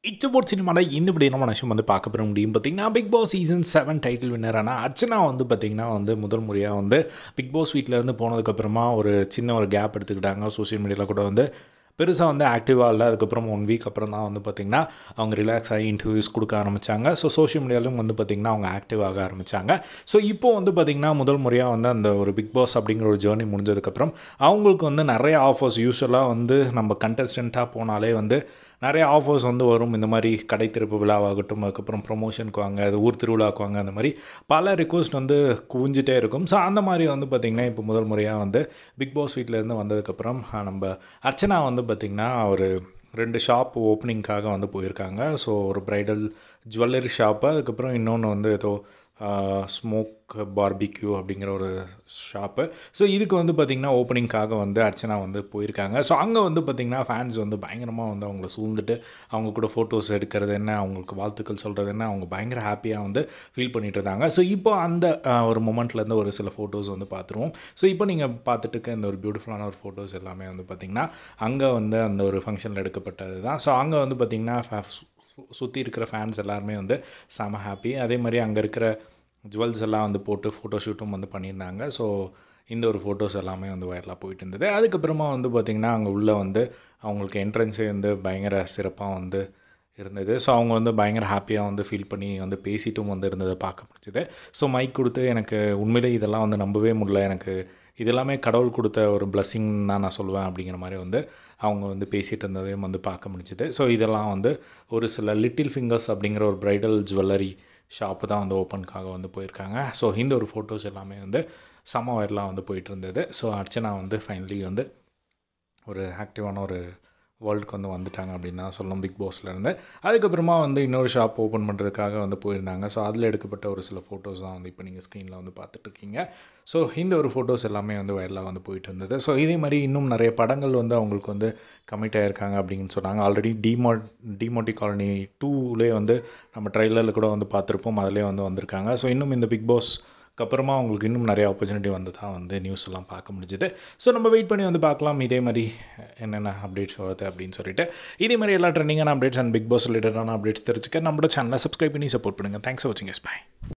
it's about சினிமாவில் இந்த இப்படி நம்ம விஷயம் வந்து பார்க்க பெற முடியும் பார்த்தீங்கன்னா Bigg Boss season seven title வின்னரான அர்ச்சனா வந்து பார்த்திங்கன்னா வந்து முதல் முறையாக வந்து பிக் பாஸ் வீட்டிலேருந்து போனதுக்கப்புறமா ஒரு சின்ன ஒரு கேப் எடுத்துக்கிட்டாங்க சோஷியல் மீடியாவில் கூட வந்து பெருசாக வந்து ஆக்டிவாக இல்லை அதுக்கப்புறம் ஒன் வீக் அப்புறம் தான் வந்து பார்த்திங்கன்னா அவங்க ரிலாக்ஸ் ஆகி இன்டர்வியூஸ் கொடுக்க ஆரம்பித்தாங்க ஸோ சோஷியல் மீடியாலும் வந்து பார்த்திங்கன்னா அவங்க ஆக்டிவ் ஆக ஆரம்பித்தாங்க ஸோ இப்போ வந்து பார்த்திங்கன்னா முதல் முறையாக வந்து அந்த ஒரு பிக் பாஸ் அப்படிங்கிற ஒரு ஜேர்னி முடிஞ்சதுக்கப்புறம் அவங்களுக்கு வந்து நிறைய ஆஃபர்ஸ் யூஸ்வலாக வந்து நம்ம கண்டஸ்டண்ட்டாக போனாலே வந்து நிறைய ஆஃபர்ஸ் வந்து வரும் இந்த மாதிரி கடை திறப்பு விழாவாகட்டும் அதுக்கப்புறம் ப்ரொமோஷனுக்கு வாங்க அது ஊர் திருவிழாக்கு வாங்க அந்த மாதிரி பல ரிக்வஸ்ட் வந்து குவிஞ்சிட்டே இருக்கும் ஸோ அந்த மாதிரி வந்து பார்த்திங்கன்னா இப்போ முதல் முறையாக வந்து பிக் பாஸ் வீட்டிலேருந்து வந்ததுக்கப்புறம் அஹ், நம்ம அர்ச்சனா வந்து பார்த்திங்கன்னா ஒரு ரெண்டு ஷாப் ஓப்பனிங்க்காக வந்து போயிருக்காங்க ஸோ ஒரு ப்ரைடல் ஜுவல்லரி ஷாப்பு அதுக்கப்புறம் இன்னொன்று வந்து ஏதோ ஸ்மோக் பார்பிக்யூ அப்படிங்கிற ஒரு ஷாப்பு ஸோ இதுக்கு வந்து பார்த்திங்கன்னா ஓப்பனிங்க்காக வந்து அர்ச்சனா வந்து போயிருக்காங்க ஸோ அங்கே வந்து பார்த்திங்கன்னா ஃபேன்ஸ் வந்து பயங்கரமாக வந்து அவங்கள சூழ்ந்துட்டு அவங்க கூட ஃபோட்டோஸ் எடுக்கிறது என்ன அவங்களுக்கு வாழ்த்துக்கள் சொல்கிறது என்ன அவங்க பயங்கர ஹாப்பியாக வந்து ஃபீல் பண்ணிட்டு இருந்தாங்க ஸோ இப்போ அந்த அஹ், ஒரு மொமெண்ட்லேருந்து ஒரு சில ஃபோட்டோஸ் வந்து பார்த்துருவோம் ஸோ இப்போ நீங்கள் பார்த்துட்டு இருக்க இந்த ஒரு பியூட்டிஃபுல்லான ஒரு ஃபோட்டோஸ் எல்லாமே வந்து பார்த்திங்கன்னா அங்கே வந்து அந்த ஒரு ஃபங்க்ஷனில் எடுக்கப்பட்டது தான் ஸோ அங்கே வந்து பார்த்திங்கன்னா சுற்றி இருக்கிற ஃபேன்ஸ் எல்லாருமே வந்து செம ஹாப்பி அதே மாதிரி அங்கே இருக்கிற ஜுவல்ஸ் எல்லாம் வந்து போட்டு ஃபோட்டோ ஷூட்டும் வந்து பண்ணியிருந்தாங்க ஸோ இந்த ஒரு ஃபோட்டோஸ் எல்லாமே வந்து வைரலாக போயிட்டு இருந்தது அதுக்கப்புறமா வந்து பார்த்திங்கன்னா அங்கே உள்ளே வந்து அவங்களுக்கு என்ட்ரன்ஸே வந்து பயங்கர சிறப்பாக வந்து இருந்தது ஸோ அவங்க வந்து பயங்கர ஹாப்பியாக வந்து ஃபீல் பண்ணி வந்து பேசிட்டும் வந்து இருந்ததை பார்க்க முடிஞ்சுது ஸோ மைக் கொடுத்து எனக்கு உண்மையிலே இதெல்லாம் வந்து நம்பவே முடியல எனக்கு இதெல்லாமே கடவுள் கொடுத்த ஒரு blessing தான் நான் சொல்லுவேன் அப்படிங்கிற மாதிரி வந்து அவங்க வந்து பேசிகிட்டு இருந்ததையும் வந்து பார்க்க முடிஞ்சுது ஸோ இதெல்லாம் வந்து ஒரு சில லிட்டில் ஃபிங்கர்ஸ் அப்படிங்கிற ஒரு ப்ரைடல் ஜுவல்லரி ஷாப்பு தான் வந்து ஓப்பனுக்காக வந்து போயிருக்காங்க ஸோ இந்த ஒரு ஃபோட்டோஸ் எல்லாமே வந்து செம வைரலாக வந்து போயிட்டு இருந்தது ஸோ அர்ச்சனா வந்து ஃபைனலி வந்து ஒரு ஆக்டிவான ஒரு வேர்ல்டுக்கு வந்து வந்துட்டாங்க அப்படின்னு தான் சொல்லணும் பிக் பாஸ்லேருந்து அதுக்கப்புறமா வந்து இன்னொரு ஷாப் ஓப்பன் பண்ணுறதுக்காக வந்து போயிருந்தாங்க ஸோ அதில் எடுக்கப்பட்ட ஒரு சில ஃபோட்டோஸ் தான் வந்து இப்போ நீங்கள் ஸ்க்ரீனில் வந்து பார்த்துட்ருக்கீங்க ஸோ இந்த ஒரு ஃபோட்டோஸ் எல்லாமே வந்து வைரலாக வந்து போயிட்டு இருந்தது ஸோ இதே மாதிரி இன்னும் நிறைய படங்கள் வந்து அவங்களுக்கு வந்து கமிட் ஆகிருக்காங்க அப்படின்னு சொன்னாங்க ஆல்ரெடி டிமோ டிமோட்டி காலனி டூலே வந்து நம்ம ட்ரைலரில் கூட வந்து பார்த்துருப்போம் அதிலே வந்து வந்திருக்காங்க ஸோ இன்னும் இந்த பிக் பாஸ் அப்புறமா அவங்களுக்கு இன்னும் நிறைய ஆப்பர்ச்சுனிட்டி வந்து தான் வந்து நியூஸ் எல்லாம் பார்க்க முடிஞ்சுது ஸோ நம்ம வெயிட் பண்ணி வந்து பார்க்கலாம் இதே மாதிரி என்னென்ன அப்டேட்ஸ் வருது அப்படின்னு சொல்லிட்டு இதே மாதிரி எல்லா ட்ரெண்டிங்கான அப்டேட்ஸ் அண்ட் பிக் பாஸ் ரிலேட்டடான அப்டேட்ஸ் தெரிஞ்சுக்க நம்மளோட சேனலை சப்ஸ்கிரைப் பண்ணி சப்போர்ட் பண்ணுங்கள் தேங்க்ஸ் ஃபார் வாட்சிங் எஸ் பை